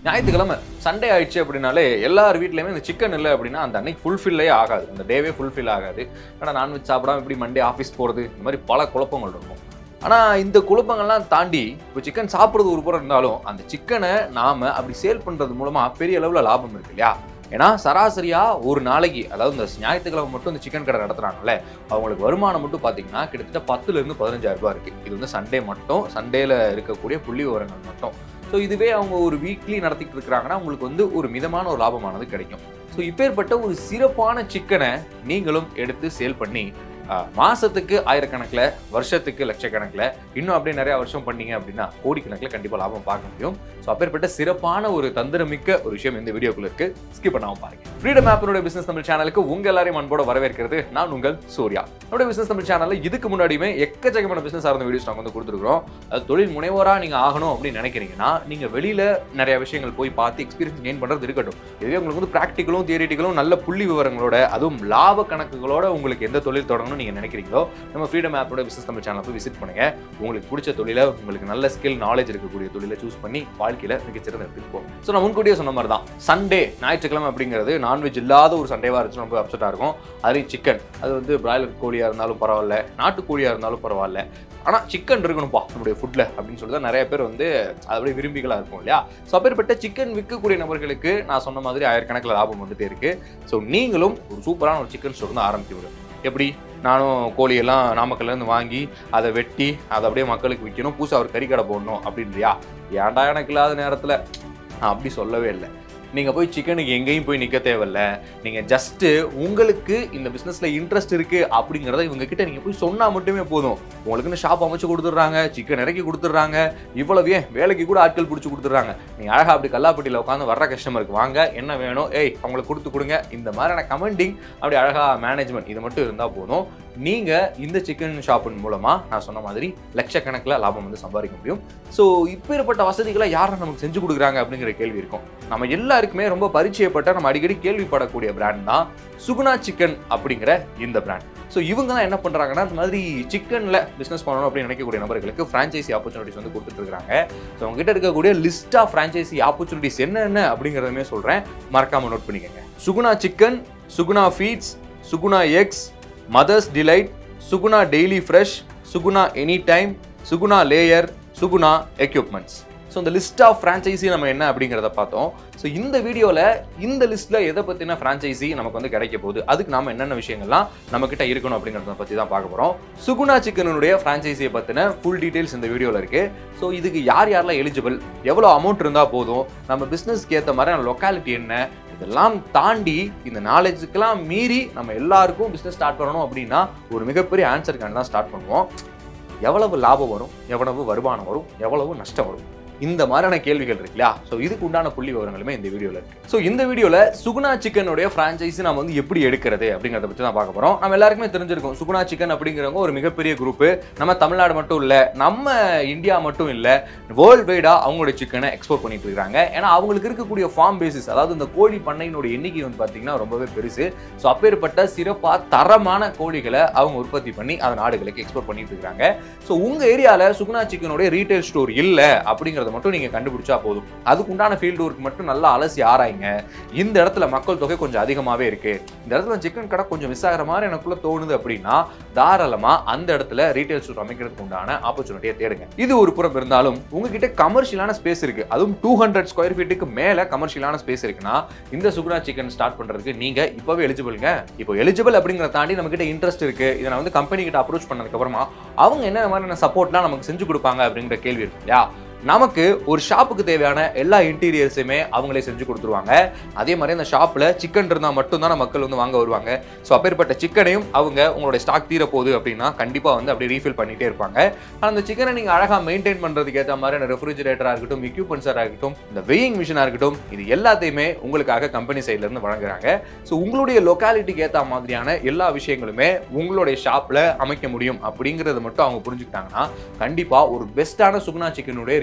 ஞாயிற்றுக்கிழமை சண்டே ஆயிடுச்சு அப்படின்னாலே எல்லார் வீட்லையுமே இந்த சிக்கன் இல்லை அப்படின்னா அந்த அன்னைக்கு ஃபுல்ஃபில்லே ஆகாது அந்த டேவே ஃபுல்ஃபில் ஆகாது ஆனால் நான்வெஜ் சாப்பிடாம இப்படி மண்டே ஆஃபீஸ் போகிறது இந்த மாதிரி பல குழப்பங்கள் இருக்கும் ஆனால் இந்த குழப்பங்கள்லாம் தாண்டி இப்போ சிக்கன் சாப்பிட்றது ஒரு புறம் இருந்தாலும் அந்த சிக்கனை நாம் அப்படி சேல் பண்ணுறது மூலமாக பெரிய அளவில் லாபம் இருக்கு இல்லையா ஏன்னா சராசரியாக ஒரு நாளைக்கு அதாவது இந்த ஞாயிற்றுக்கிழமை மட்டும் இந்த சிக்கன் கடை நடத்துகிறாங்கல்ல அவங்களுக்கு வருமானம் மட்டும் பார்த்தீங்கன்னா கிட்டத்தட்ட பத்துலேருந்து பதினஞ்சாயிரம் ரூபாய் இருக்குது இது வந்து சண்டே மட்டும் சண்டேல இருக்கக்கூடிய புள்ளி விவரங்கள் மட்டும் ஸோ இதுவே அவங்க ஒரு வீக்லி நடத்திட்டு இருக்கிறாங்கன்னா உங்களுக்கு வந்து ஒரு மிதமான ஒரு லாபமானது கிடைக்கும் ஸோ இப்பேற்பட்ட ஒரு சிறப்பான சிக்கனை நீங்களும் எடுத்து சேல் பண்ணி ஆஹ், மாசத்துக்கு ஆயிரக்கணக்கில் வருஷத்துக்கு லட்சக்கணக்கில் இன்னும் அப்படியே நிறைய வருஷம் பண்ணீங்க அப்படின்னா கோடிக்கணக்கில் கண்டிப்பாக லாபம் பார்க்க முடியும் ஸோ அப்பேற்பட்ட சிறப்பான ஒரு தந்திரமிக்க ஒரு விஷயம் இந்த வீடியோக்குள்ள இருக்கு ஸ்கிப் பண்ணாம பாருங்க ஃப்ரீடம் ஆப்பினுடைய பிசினஸ் தமிழ் சேனலுக்கு உங்க எல்லாரையும் அன்போட வரவேற்கிறது நான் உங்கள் சூர்யா நம்முடைய பிசினஸ் தமிழ் சேனல்ல இதுக்கு முன்னாடியுமே எக்கச்சக்கமான பிசினஸ் சார்ந்த வீடியோஸ் நாங்கள் வந்து கொடுத்துருக்கோம் அது தொழில் முனைவோரா நீங்க ஆகணும் அப்படின்னு நினைக்கிறீங்கன்னா நீங்க வெளியில நிறைய விஷயங்கள் போய் பார்த்து எக்ஸ்பீரியன்ஸ் கெயின் பண்றது இருக்கட்டும் இதுவே உங்களுக்கு வந்து ப்ராக்டிக்கலும் தியரிட்டிக்கலும் நல்ல புள்ளி விவரங்களோட அதுவும் லாப கணக்குகளோட உங்களுக்கு எந்த தொழில் தொடங்கணும்னு நீங்க நினைக்கிறீங்களோ நம்ம ஃப்ரீடம் ஆப்போட பிசினஸ் தமிழ் சேனல் போய் விசிட் பண்ணுங்க உங்களுக்கு பிடிச்ச தொழிலை உங்களுக்கு நல்ல ஸ்கில் நாலேஜ் இருக்கக்கூடிய தொழிலை சூஸ் பண்ணி வாழ்க்கையில மிகச்சிறந்த இடத்துக்கு போகும் ஸோ நான் முன்கூட்டியே சொன்ன மாதிரி தான் சண்டே ஞாயிற்றுக்கிழமை அப்படிங்கிறது நான்வெஜ் இல்லாத ஒரு சண்டேவா இருந்துச்சு ரொம்ப அப்செட்டாக இருக்கும் அதுலேயும் சிக்கன் அது வந்து பிராய்லர் கோழியா இருந்தாலும் பரவாயில்ல நாட்டுக்கோழியா இருந்தாலும் பரவாயில்ல ஆனால் சிக்கன் இருக்கணும்ப்பா நம்முடைய ஃபுட்டில் அப்படின்னு சொல்லி தான் நிறைய பேர் வந்து அதை அப்படியே விரும்பிகளா இருக்கும் இல்லையா ஸோ அப்பேற்பட்ட சிக்கன் விற்கக்கூடிய நபர்களுக்கு நான் சொன்ன மாதிரி ஆயிரக்கணக்கில் லாபம் வந்துட்டே இருக்கு ஸோ நீங்களும் ஒரு சூப்பரான ஒரு சிக்கன் ஸ்டோர் வந்து ஆரம்பிக்க முடியும் எப்படி நானும் கோழியெல்லாம் நாமக்கல்லேருந்து வாங்கி அதை வெட்டி அதை அப்படியே மக்களுக்கு விற்கணும் புதுசாக ஒரு கறிக்கடை போடணும் அப்படின்றியா ஏன்டா எனக்கு இல்லாத நேரத்தில் நான் அப்படி சொல்லவே இல்லை நீங்கள் போய் சிக்கனுக்கு எங்கேயும் போய் நிற்க தேவையில்ல நீங்கள் ஜஸ்ட்டு உங்களுக்கு இந்த பிஸ்னஸில் இன்ட்ரெஸ்ட் இருக்குது அப்படிங்கிறத இவங்க கிட்ட நீங்கள் போய் சொன்னால் மட்டுமே போதும் உங்களுக்குன்னு ஷாப் அமைச்சு கொடுத்துட்றாங்க சிக்கன் இறக்கி கொடுத்துட்றாங்க இவ்வளவு ஏன் வேலைக்கு கூட ஆட்கள் பிடிச்சி கொடுத்துட்றாங்க நீங்கள் அழகாக அப்படி கல்லாப்பட்டியில் உட்காந்து வர்ற கஸ்டமருக்கு வாங்க என்ன வேணும் ஏய் அவங்களுக்கு கொடுத்து கொடுங்க இந்த மாதிரியான கமெண்டிங் அப்படி அழகாக மேனேஜ்மெண்ட் இது மட்டும் இருந்தால் போதும் நீங்கள் இந்த சிக்கன் ஷாப்பின் மூலமாக நான் சொன்ன மாதிரி லட்சக்கணக்கில் லாபம் வந்து சம்பாதிக்க முடியும் ஸோ இப்பேற்பட்ட வசதிகளை யார் நமக்கு செஞ்சு கொடுக்குறாங்க அப்படிங்கிற கேள்வி இருக்கும் நம்ம எல்லாருக்குமே ரொம்ப பரிச்சயப்பட்ட நம்ம அடிக்கடி கேள்விப்படக்கூடிய பிராண்ட் தான் சுகுணா சிக்கன் அப்படிங்கிற இந்த பிராண்ட் ஸோ இவங்க தான் என்ன பண்ணுறாங்கன்னா இந்த மாதிரி சிக்கனில் பிஸ்னஸ் பண்ணணும் அப்படின்னு நினைக்கக்கூடிய நபர்களுக்கு ஃப்ரான்ச்சைசி ஆப்பர்ச்சுனிட்டிஸ் வந்து கொடுத்துட்டு இருக்காங்க ஸோ உங்ககிட்ட இருக்கக்கூடிய லிஸ்ட் ஆஃப் ஃப்ரான்ச்சைசி ஆப்பர்ச்சுனிட்டிஸ் என்னென்ன அப்படிங்கிறதுமே சொல்கிறேன் மறக்காமல் நோட் பண்ணிக்கோங்க Suguna chicken Suguna feeds Suguna eggs mother's delight Suguna daily fresh Suguna any time Suguna layer Suguna equipments so இந்த லிஸ்ட் ஆஃப் ஃப்ரான்ச்சைசி நம்ம என்ன அப்படிங்கிறத பார்த்தோம் ஸோ இந்த வீடியோவில் இந்த லிஸ்ட்டில் எதை பற்றின ஃப்ரான்ச்சைசி நமக்கு வந்து கிடைக்க போகுது அதுக்கு நாம என்னென்ன விஷயங்கள்லாம் நம்மக்கிட்ட இருக்கணும் அப்படிங்கிறத பற்றி தான் பார்க்க போகிறோம் சுகுணா சிக்கனுடைய ஃப்ரான்ச்சைசியை பற்றின ஃபுல் டீட்டெயில்ஸ் இந்த வீடியோவில் இருக்குது ஸோ இதுக்கு யார் யாரெல்லாம் எலிஜிபிள் எவ்வளோ அமௌண்ட் இருந்தால் போதும் நம்ம பிஸ்னஸ்க்கு ஏற்ற மாதிரியான லொக்காலிட்டி என்ன இதெல்லாம் தாண்டி இந்த நாலேஜுக்கெல்லாம் மீறி நம்ம எல்லாருக்கும் பிஸ்னஸ் ஸ்டார்ட் பண்ணணும் அப்படின்னா ஒரு மிகப்பெரிய ஆன்சருக்கான தான் ஸ்டார்ட் பண்ணுவோம் எவ்வளவு லாபம் வரும் எவ்வளவு வருமானம் வரும் எவ்வளவு நஷ்டம் வரும் இந்த மாதிரியான கேள்விகள் இருக்கு இல்லையா ஸோ இதுக்கு உண்டான புள்ளி விவரங்களுமே இந்த வீடியோவில் இருக்கு ஸோ இந்த வீடியோவில் சுகுணா சிக்கனுடைய ஃப்ரான்ச்சைஸி நம்ம வந்து எப்படி எடுக்கிறது அப்படிங்கிறத பற்றி தான் பார்க்க போகிறோம் நம்ம எல்லாருக்குமே தெரிஞ்சிருக்கும் சுகுணா சிக்கன் அப்படிங்கிறவங்க ஒரு மிகப்பெரிய குரூப் நம்ம தமிழ்நாடு மட்டும் இல்லை நம்ம இந்தியா மட்டும் இல்லை வேர்ல்டு வைடாக அவங்களுடைய சிக்கனை எக்ஸ்போர்ட் பண்ணிட்டு இருக்காங்க ஏன்னா அவங்களுக்கு இருக்கக்கூடிய ஃபார்ம் பேசிஸ் அதாவது இந்த கோழி பண்ணையினுடைய எண்ணிக்கை வந்து பார்த்தீங்கன்னா ரொம்பவே பெருசு ஸோ அப்பேற்பட்ட சிறப்பாக தரமான கோழிகளை அவங்க உற்பத்தி பண்ணி அதை நாடுகளுக்கு எக்ஸ்போர்ட் பண்ணிட்டு இருக்காங்க ஸோ உங்கள் ஏரியாவில் சுகுணா சிக்கனுடைய ரீட்டைல் ஸ்டோர் இல்லை அப்படிங்கிறத மட்டும் நீங்கள் கண்டுபிடிச்சா போதும் அதுக்குண்டான ஃபீல்டு ஒர்க் மட்டும் நல்லா அலசி ஆராய்ங்க இந்த இடத்துல மக்கள் தொகை கொஞ்சம் அதிகமாகவே இருக்கு இந்த இடத்துல சிக்கன் கடை கொஞ்சம் மிஸ் ஆகிற மாதிரி எனக்குள்ள தோணுது அப்படின்னா தாராளமாக அந்த இடத்துல ரீட்டைல் ஸ்டோர் அமைக்கிறதுக்கு உண்டான ஆப்பர்ச்சுனிட்டியை தேடுங்க இது ஒரு புறம் இருந்தாலும் உங்ககிட்ட கமர்ஷியலான ஸ்பேஸ் இருக்கு அதுவும் டூ ஹண்ட்ரட் ஸ்கொயர் ஃபீட்டுக்கு மேலே கமர்ஷியலான ஸ்பேஸ் இருக்குன்னா இந்த சுகுணா சிக்கன் ஸ்டார்ட் பண்ணுறதுக்கு நீங்கள் இப்போவே எலிஜிபிள்ங்க இப்போ எலிஜிபிள் அப்படிங்கிறத தாண்டி நம்ம கிட்ட இன்ட்ரெஸ்ட் இருக்கு இதை நான் வந்து கம்பெனி கிட்ட அப்ரோச் பண்ணதுக்கு அப்புறமா அவங்க என்ன மாதிரியான சப்போர்ட்லாம் நமக்கு செஞ்சு கொடுப்பாங்க அப்படிங்கிற கேள்வி இருக்கு இல்லையா நமக்கு ஒரு ஷாப்புக்கு தேவையான எல்லா இன்டீரியர்ஸுமே அவங்களே செஞ்சு கொடுத்துருவாங்க அதே மாதிரி அந்த ஷாப்பில் சிக்கன் இருந்தால் மட்டும்தான் மக்கள் வந்து வாங்க வருவாங்க ஸோ அப்பேற்பட்ட சிக்கனையும் அவங்க உங்களுடைய ஸ்டாக் தீர போகுது அப்படின்னா கண்டிப்பாக வந்து அப்படியே ரீஃபில் பண்ணிட்டே இருப்பாங்க ஆனால் அந்த சிக்கனை நீங்கள் அழகாக மெயின்டைன் பண்ணுறதுக்கு ஏற்ற மாதிரி ரெஃப்ரிஜரேட்டராக இருக்கட்டும் எக்யூப்மெண்ட்ஸாக இருக்கட்டும் இந்த வெயிங் மிஷினாக இருக்கட்டும் இது எல்லாத்தையுமே உங்களுக்காக கம்பெனி சைட்லேருந்து வழங்குறாங்க ஸோ உங்களுடைய லொக்காலிட்டிக்கு ஏற்ற மாதிரியான எல்லா விஷயங்களுமே உங்களுடைய ஷாப்பில் அமைக்க முடியும் அப்படிங்கிறத மட்டும் அவங்க புரிஞ்சுக்கிட்டாங்கன்னா கண்டிப்பாக ஒரு பெஸ்ட்டான சுகுணா சிக்கனுடைய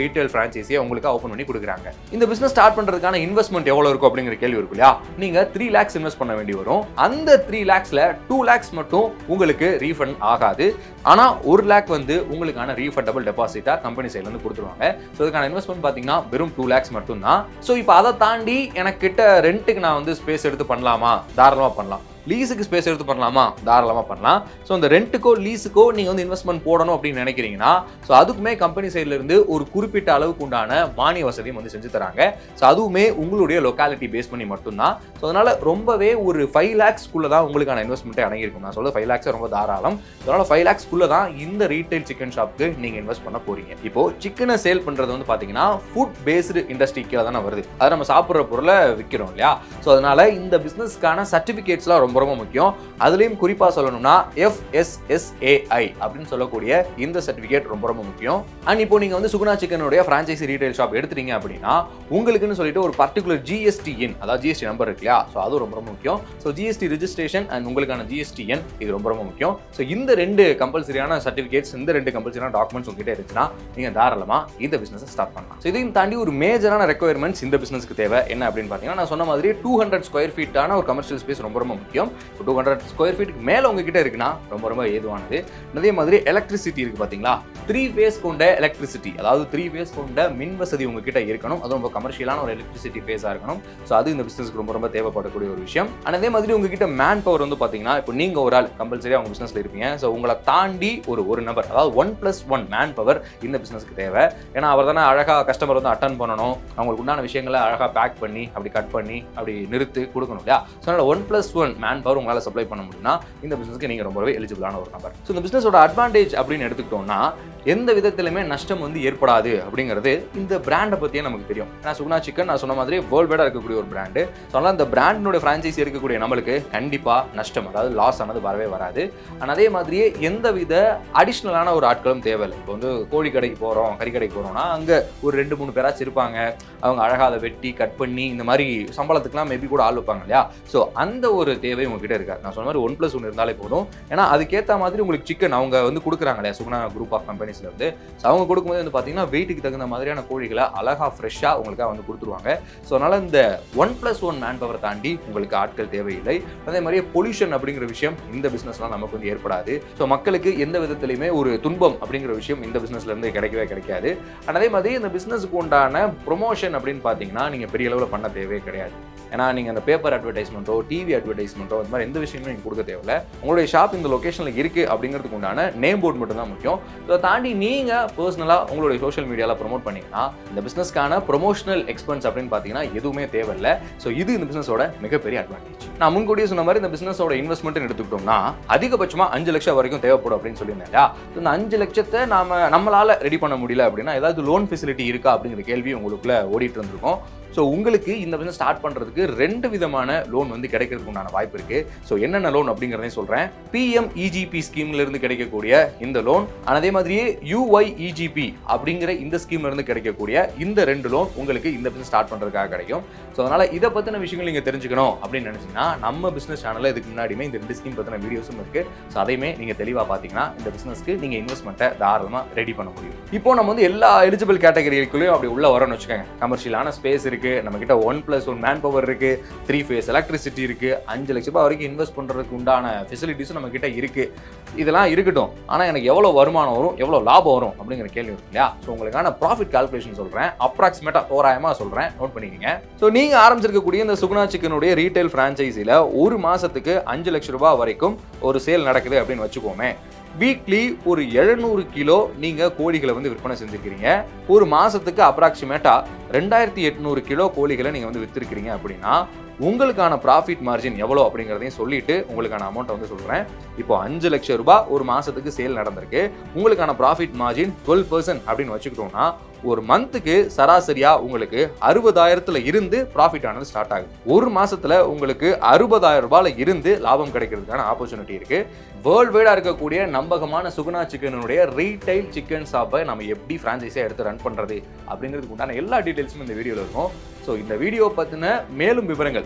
ரீட்டைல் ஃப்ரான்ச்சைஸியை உங்களுக்கு ஓப்பன் பண்ணி கொடுக்குறாங்க இந்த பிசினஸ் ஸ்டார்ட் பண்றதுக்கான இன்வெஸ்ட்மெண்ட் எவ்வளவு இருக்கும் அப்படிங்கிற கேள்வி இருக்கு இல்லையா நீங்க த்ரீ லேக்ஸ் இன்வெஸ்ட் பண்ண வேண்டி வரும் அந்த த்ரீ லேக்ஸ்ல டூ லேக்ஸ் மட்டும் உங்களுக்கு ரீஃபண்ட் ஆகாது ஆனா ஒரு லேக் வந்து உங்களுக்கான ரீஃபண்டபிள் டெபாசிட்டா கம்பெனி சைட்ல இருந்து கொடுத்துருவாங்க ஸோ இதுக்கான இன்வெஸ்ட்மெண்ட் பாத்தீங்கன்னா வெறும் டூ லேக்ஸ் மட்டும் தான் ஸோ இப்போ அதை தாண்டி எனக்கு கிட்ட ரெண்ட்டுக்கு நான் வந்து ஸ்பேஸ் எடுத்து பண்ணலாமா தாராளமா பண்ணலாம் லீஸுக்கு ஸ்பேஸ் எடுத்து பண்ணலாமா தாராளமாக பண்ணலாம் ஸோ அந்த ரெண்ட்டுக்கோ லீஸுக்கோ நீங்கள் வந்து இன்வெஸ்ட்மெண்ட் போடணும் அப்படின்னு நினைக்கிறீங்கன்னா ஸோ அதுக்குமே கம்பெனி சைட்ல இருந்து ஒரு குறிப்பிட்ட அளவுக்கு உண்டான மானிய வசதியும் வந்து செஞ்சு தராங்க ஸோ அதுவுமே உங்களுடைய லொக்காலிட்டி பேஸ் பண்ணி மட்டும்தான் ஸோ அதனால ரொம்பவே ஒரு ஃபைவ் லேக்ஸ்க்குள்ள தான் உங்களுக்கான இன்வெஸ்ட்மெண்ட்டே அடங்கியிருக்கும் நான் சொல்ல ஃபைவ் லேக்ஸ் ரொம்ப தாராளம் அதனால ஃபைவ் லேக்ஸ்க்குள்ள தான் இந்த ரீட்டைல் சிக்கன் ஷாப்க்கு நீங்கள் இன்வெஸ்ட் பண்ண போறீங்க இப்போ சிக்கனை சேல் பண்றது வந்து பார்த்தீங்கன்னா ஃபுட் பேஸ்டு இண்டஸ்ட்ரி கீழே தானே வருது அதை நம்ம சாப்பிட்ற பொருளை விற்கிறோம் இல்லையா ஸோ அதனால இந்த பிஸ்னஸ்க்கான சர்டிஃபிகேட்ஸ்லாம் ரொம்ப ரொம்ப முக்கியம் அதுலேயும் குறிப்பாக சொல்லணும்னா எஃப்எஸ்எஸ்ஏஐ அப்படின்னு சொல்லக்கூடிய இந்த சர்டிஃபிகேட் ரொம்ப ரொம்ப முக்கியம் அண்ட் இப்போ நீங்கள் வந்து சுகுணா சிக்கனுடைய ஃப்ரான்ச்சைசி ரீட்டைல் ஷாப் எடுத்துட்டீங்க அப்படின்னா உங்களுக்குன்னு சொல்லிட்டு ஒரு பர்டிகுலர் ஜிஎஸ்டி எண் அதாவது ஜிஎஸ்டி நம்பர் இருக்கு இல்லையா ஸோ அது ரொம்ப ரொம்ப முக்கியம் ஸோ ஜிஎஸ்டி ரிஜிஸ்ட்ரேஷன் அண்ட் உங்களுக்கான ஜிஎஸ்டி எண் இது ரொம்ப ரொம்ப முக்கியம் ஸோ இந்த ரெண்டு கம்பல்சரியான சர்டிஃபிகேட்ஸ் இந்த ரெண்டு கம்பல்சரியான டாக்குமெண்ட்ஸ் உங்ககிட்ட இருந்துச்சுன்னா நீங்கள் தாராளமாக இந்த பிஸ்னஸ் ஸ்டார்ட் பண்ணலாம் ஸோ இதையும் தாண்டி ஒரு மேஜரான ரெக்குயர்மெண்ட்ஸ் இந்த பிஸ்னஸ்க்கு தேவை என்ன அப்படின்னு பார்த்தீங்கன்னா நான் சொன்ன மாதிரி டூ ஹண்ட்ரட் ஸ்கொயர் ஃபீட்டான ஒரு கமர்ஷியல் ஸ்பேஸ் ரொம்ப ரொம்ப முக்கியம் டூ ஹண்ட்ரட் ஸ்கொயர் ஃபீட்டுக்கு மேலே உங்ககிட்ட இருக்குன்னா ரொம்ப ரொம்ப ஏதுவானது அதே மாதிரி எலக்ட்ரிசிட்டி இருக்கு பார்த்தீங்களா த்ரீ ஃபேஸ் கொண்ட எலக்ட்ரிசிட்டி அதாவது த்ரீ ஃபேஸ் கொண்ட மின் வசதி உங்ககிட்ட இருக்கணும் அது ரொம்ப கமர்ஷியலான ஒரு எலக்ட்ரிசிட்டி ஃபேஸாக இருக்கணும் ஸோ அது இந்த பிசினஸ்க்கு ரொம்ப ரொம்ப தேவைப்படக்கூடிய ஒரு விஷயம் And அதே மாதிரி உங்ககிட்ட மேன் பவர் வந்து பார்த்தீங்கன்னா இப்போ நீங்கள் ஒரு ஆள் கம்பல்சரியாக உங்கள் பிசினஸ்ல இருப்பீங்க ஸோ உங்களை தாண்டி ஒரு ஒரு நபர் அதாவது one plus one man power இந்த பிசினஸ்க்கு தேவை ஏன்னா அவர் தானே அழகாக கஸ்டமர் வந்து அட்டன் பண்ணணும் அவங்களுக்கு உண்டான விஷயங்களை அழகாக பேக் பண்ணி அப்படி கட் பண்ணி அப்படி நிறுத்து கொடுக்கணும் இல்லையா ஸோ அதனால் one plus one man power உங்களால் சப்ளை பண்ண முடியும்னா இந்த பிசினஸ்க்கு நீங்கள் ரொம்பவே எலிஜிபிளான ஒரு நபர் ஸோ இந்த பிசினஸோட அட்வான்டேஜ் அப்படின்னு எடுத்துக்கிட்டோம்னா எந்த விதத்திலுமே நஷ்டம் வந்து ஏற்படாது அப்படிங்கிறது இந்த பிராண்டை பற்றியே நமக்கு தெரியும் ஏன்னா சுகுணா சிக்கன் நான் சொன்ன மாதிரி வேர்ல்டு வைடாக இருக்கக்கூடிய ஒரு பிராண்டு ஸோ அதனால் இந்த பிராண்டினோட ஃப்ரான்ச்சைசி இருக்கக்கூடிய நம்மளுக்கு கண்டிப்பாக நஷ்டம் அதாவது லாஸ் ஆனது வரவே வராது ஆனால் அதே மாதிரியே எந்த வித அடிஷ்னலான ஒரு ஆட்களும் தேவையில்லை இப்போ வந்து கோழி கடைக்கு போகிறோம் கறி கடைக்கு போகிறோம்னா அங்கே ஒரு ரெண்டு மூணு பேராச்சும் இருப்பாங்க அவங்க அழகாக அதை வெட்டி கட் பண்ணி இந்த மாதிரி சம்பளத்துக்குலாம் மேபி கூட ஆள் வைப்பாங்க இல்லையா ஸோ அந்த ஒரு தேவை உங்ககிட்ட இருக்காது நான் சொன்ன மாதிரி ஒன் ப்ளஸ் ஒன் இருந்தாலே போதும் ஏன்னா அதுக்கேற்ற மாதிரி உங்களுக்கு சிக்கன் அவங்க வந்து கொடுக்குறாங்க இல்லையா சுகுணா குரூப் ஆஃப் கம்பெனிஸ்ல இருந்து ஸோ அவங்க கொடுக்கும்போது வந்து பார்த்தீங்கன்னா வெயிட்டுக்கு தகுந்த மாதிரியான கோழிகளை அழகாக ஃப்ரெஷ்ஷாக உங்களுக்காக வந்து கொடுத்துருவாங்க ஸோ அதனால இந்த one plus one man power தாண்டி உங்களுக்கு ஆட்கள் தேவையில்லை அதே மாதிரியே பொல்யூஷன் அப்படிங்கிற விஷயம் இந்த பிஸ்னஸ்லாம் நமக்கு வந்து ஏற்படாது ஸோ மக்களுக்கு எந்த விதத்திலையுமே ஒரு துன்பம் அப்படிங்கிற விஷயம் இந்த பிஸ்னஸ்ல இருந்து கிடைக்கவே கிடைக்காது And அதே மாதிரி இந்த பிஸ்னஸுக்கு உண்டான ப்ரொமோஷன் அப்படின்னு பார்த்தீங்கன்னா நீங்கள் பெரிய அளவில் பண்ண தேவையே கிடையாது ஏன்னா நீங்கள் அந்த பேப்பர் அட்வர்டைஸ்மெண்ட்டோ டிவி அட்வர்டைஸ்மெண்ட்டோ அந்த மாதிரி எந்த விஷயமும் நீங்கள் கொடுக்க தேவையில்ல உங்களுடைய ஷாப் இந்த லொக்கேஷனில் இருக்குது அப்படிங்கிறதுக்கு உண்டான நேம் போர்டு மட்டும் தான் முக்கியம் இதை தாண்டி நீங்கள் பர்சனலாக உங்களுடைய சோஷியல் மீடியாவில் ப்ரோமோட் பண்ணீங்கன்னா இந்த பிஸ்னஸ்க்கான ப்ரொமோஷனல் எக்ஸ்பென்ஸ் அப்படின்னு பார்த்தீங்கன்னா எதுவுமே தேவையில்லை ஸோ இது இந்த பிஸ்னஸோட மிகப்பெரிய அட்வான்டேஜ் நான் முன்கூட்டியே சொன்ன மாதிரி இந்த பிஸ்னஸோட இன்வெஸ்ட்மெண்ட் எடுத்துக்கிட்டோம்னா அதிகபட்சமாக அஞ்சு லட்சம் வரைக்கும் தேவைப்படும் அப்படின்னு சொல்லியிருந்தேன் இல்லையா So, இந்த அஞ்சு லட்சத்தை நாம நம்மளால ரெடி பண்ண முடியல அப்படின்னா ஏதாவது லோன் ஃபெசிலிட்டி இருக்கா அப்படிங்கிற கேள்வி உங்களுக்குள்ள ஓடிட்டு இருந்திருக்கும் ஸோ உங்களுக்கு இந்த பிசினஸ் ஸ்டார்ட் பண்ணுறதுக்கு ரெண்டு விதமான லோன் வந்து கிடைக்கிறதுக்கு உண்டான வாய்ப்பு இருக்கு ஸோ என்னென்ன லோன் அப்படிங்கிறதையும் சொல்கிறேன் பிஎம் இஜிபி ஸ்கீம்ல இருந்து கிடைக்கக்கூடிய இந்த லோன் அதே மாதிரியே யூஒய்இஜிபி அப்படிங்கிற இந்த ஸ்கீம்ல இருந்து கிடைக்கக்கூடிய இந்த ரெண்டு லோன் உங்களுக்கு இந்த பிசினஸ் ஸ்டார்ட் பண்ணுறதுக்காக கிடைக்கும் ஸோ அதனால இதை பற்றின விஷயங்கள் நீங்கள் தெரிஞ்சுக்கணும் அப்படின்னு நினச்சிங்கன்னா நம்ம பிசினஸ் சேனலில் இதுக்கு முன்னாடியுமே இந்த ரெண்டு ஸ்கீம் பற்றின வீடியோஸும் இருக்கு ஸோ அதையுமே நீங்கள் தெளிவாக பார்த்தீங்கன்னா இந்த பிசினஸ்க்கு நீங்கள் இன்வெஸ்ட்மெண்ட்டை தாராளமாக ரெடி பண்ண முடியும் இப்போ நம்ம வந்து எல்லா எலிஜிபிள் கேட்டகரிக்குள்ளேயும் அப்படி உள்ள வரோம்னு வச்சுக்கோங்க கமர்ஷியலான ஸ்பேஸ் இருக்கு நம்ம கிட்ட one plus one man power இருக்கு த்ரீ ஃபேஸ் எலக்ட்ரிசிட்டி இருக்கு அஞ்சு லட்ச ரூபாய் வரைக்கும் இன்வெஸ்ட் பண்றதுக்கு உண்டான ஃபெசிலிட்டிஸும் நம்ம கிட்ட இருக்கு இதெல்லாம் இருக்கட்டும் ஆனா எனக்கு எவ்வளவு வருமானம் வரும் எவ்வளவு லாபம் வரும் அப்படிங்கிற கேள்வி இருக்கு இல்லையா ஸோ உங்களுக்கான ப்ராஃபிட் கால்குலேஷன் சொல்றேன் அப்ராக்சிமேட்டா தோராயமா சொல்றேன் நோட் பண்ணிக்கங்க ஸோ நீங்க ஆரம்பிச்சிருக்கக்கூடிய இந்த சுகுணா சிக்கனுடைய ரீட்டைல் ஃப்ரான்ச்சைசில ஒரு மாசத்துக்கு அஞ்சு லட்ச ரூபாய் வரைக்கும் ஒரு சேல் நடக்குது அப்படின்னு வச்சுக்கோமே வீக்லி ஒரு எழுநூறு கிலோ நீங்க கோழிகளை வந்து விற்பனை செஞ்சிருக்கிறீங்க ஒரு மாசத்துக்கு அப்ராக்சிமேட்டா ரெண்டாயிரத்தி எட்நூறு கிலோ கோழிகளை நீங்க வந்து வித்திருக்கிறீங்க அப்படின்னா உங்களுக்கான ப்ராஃபிட் மார்ஜின் எவ்வளோ அப்படிங்கிறதையும் சொல்லிட்டு உங்களுக்கான அமௌண்ட்டை வந்து சொல்கிறேன் இப்போ அஞ்சு லட்சம் ரூபாய் ஒரு மாசத்துக்கு சேல் நடந்திருக்கு உங்களுக்கான ப்ராஃபிட் மார்ஜின் டுவெல் பர்சன்ட் அப்படின்னு வச்சுக்கிட்டோம்னா ஒரு மந்த்துக்கு சராசரியா உங்களுக்கு அறுபதாயிரத்துல இருந்து ப்ராஃபிட் ஆனது ஸ்டார்ட் ஆகுது ஒரு மாசத்துல உங்களுக்கு அறுபதாயிரம் ரூபாயில இருந்து லாபம் கிடைக்கிறதுக்கான ஆப்பர்ச்சுனிட்டி இருக்கு வேர்ல்டு வைடா இருக்கக்கூடிய நம்பகமான சுகுணா சிக்கனுடைய ரீட்டைல் சிக்கன் ஷாப்பை நம்ம எப்படி ஃப்ரான்ச்சைஸாக எடுத்து ரன் பண்றது அப்படிங்கிறதுக்கு உண்டான எல்லா டீடைல்ஸும் இந்த வீடியோவில் இருக்கும் ஸோ இந்த வீடியோ பற்றின மேலும் விவரங்கள்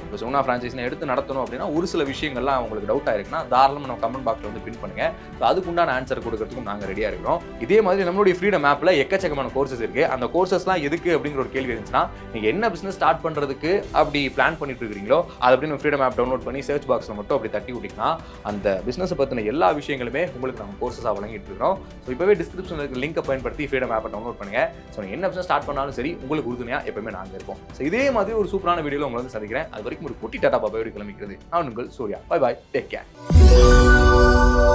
இப்போ சோனா ஃப்ரான்ச்சைஸ்னா எடுத்து நடத்தணும் அப்படின்னா ஒரு சில விஷயங்கள்லாம் உங்களுக்கு டவுட் ஆயிருக்குன்னா தாராளமாக நம்ம கமெண்ட் பாக்ஸில் வந்து பின் பண்ணுங்க ஸோ அதுக்குண்டான ஆன்சர் கொடுக்கறதுக்கும் நாங்கள் ரெடியாக இருக்கிறோம் இதே மாதிரி நம்மளுடைய ஃப்ரீடம் ஆப்பில் எக்கச்சக்கமான கோர்சஸ் இருக்கு அந்த கோர்சஸ்லாம் எதுக்கு அப்படிங்கிற ஒரு கேள்வி இருந்துச்சுன்னா நீங்கள் என்ன பிஸ்னஸ் ஸ்டார்ட் பண்ணுறதுக்கு அப்படி பிளான் பண்ணிட்டு இருக்கிறீங்களோ அதை அப்படி நம்ம ஃப்ரீடம் ஆப் டவுன்லோட் பண்ணி சர்ச் பாக்ஸில் மட்டும் அப்படி தட்டி விட்டிங்கன்னா அந்த பிஸ்னஸை பற்றின எல்லா விஷயங்களுமே உங்களுக்கு நம்ம கோர்சஸாக வழங்கிட்டு இருக்கிறோம் ஸோ இப்போவே டிஸ்கிரிப்ஷனில் இருக்க லிங்கை பயன்படுத்தி ஃப்ரீடம் ஆப்பை டவுன்லோட் பண்ணுங்க ஸோ நீங்கள் என்ன பிஸ்னஸ் ஸ்டார்ட் பண்ணாலும் சரி உங்களுக்கு உறுதுணையாக எப்பவுமே நாங்கள் இருப்போம் ஸோ இதே மாதிரி ஒரு சூப்பரான வீடியோவில் உங்களை வந்து சந்திக்கிறேன் அது வரைக்கும் ஒரு குட்டி டாட்டா பாபாயோடு கிளம்பிக்கிறது நான் உங்கள் Surya bye bye take care